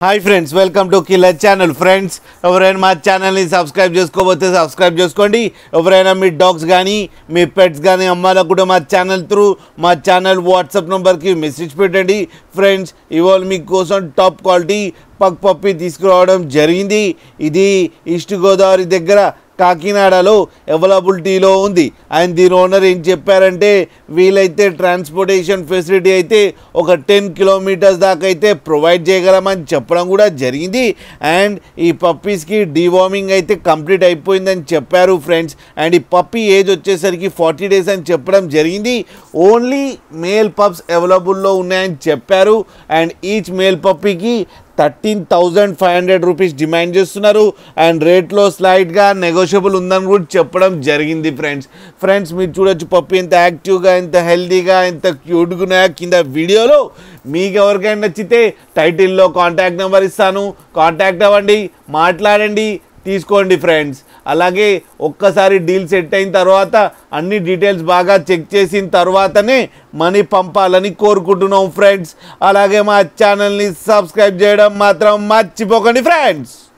hi friends welcome to killer channel friends ఎవరైనా మా ఛానల్ని సబ్స్క్రైబ్ చేసుకోకపోతే సబ్స్క్రైబ్ చేసుకోండి ఎవరైనా మీ డాగ్స్ కానీ మీ పెట్స్ కానీ అమ్మాలకు కూడా మా ఛానల్ త్రూ మా ఛానల్ వాట్సాప్ నెంబర్కి మెసేజ్ పెట్టండి ఫ్రెండ్స్ ఇవాళ మీకోసం టాప్ క్వాలిటీ పగ్ పప్పి తీసుకురావడం జరిగింది ఇది ఈస్ట్ గోదావరి దగ్గర కాకినాడలో అవైలబిలిటీలో ఉంది అండ్ దీని ఓనర్ ఏం చెప్పారంటే వీలైతే ట్రాన్స్పోర్టేషన్ ఫెసిలిటీ అయితే ఒక టెన్ కిలోమీటర్స్ దాకా అయితే ప్రొవైడ్ చేయగలమని చెప్పడం కూడా జరిగింది అండ్ ఈ పప్పీస్కి డివార్మింగ్ అయితే కంప్లీట్ అయిపోయిందని చెప్పారు ఫ్రెండ్స్ అండ్ ఈ పప్పీ ఏజ్ వచ్చేసరికి ఫార్టీ డేస్ అని చెప్పడం జరిగింది ఓన్లీ మేల్ పప్స్ అవైలబుల్లో ఉన్నాయని చెప్పారు అండ్ ఈచ్ మేల్ పప్పీకి thirteen thousand five hundred rupees demand చేస్తున్నారు అండ్ రేట్లో స్లైడ్గా నెగోషియబుల్ ఉందని కూడా చెప్పడం జరిగింది ఫ్రెండ్స్ ఫ్రెండ్స్ మీరు చూడొచ్చు పప్పి ఎంత యాక్టివ్గా ఎంత హెల్తీగా ఎంత క్యూట్గా ఉన్నాయో కింద వీడియోలో మీకు ఎవరికైనా నచ్చితే టైటిల్లో కాంటాక్ట్ నెంబర్ ఇస్తాను కాంటాక్ట్ అవ్వండి మాట్లాడండి తీసుకోండి ఫ్రెండ్స్ అలాగే ఒక్కసారి డీల్ సెట్ అయిన తర్వాత అన్ని డీటెయిల్స్ బాగా చెక్ చేసిన తర్వాతనే మనీ పంపాలని కోరుకుంటున్నాం ఫ్రెండ్స్ అలాగే మా ఛానల్ని సబ్స్క్రైబ్ చేయడం మాత్రం మర్చిపోకండి ఫ్రెండ్స్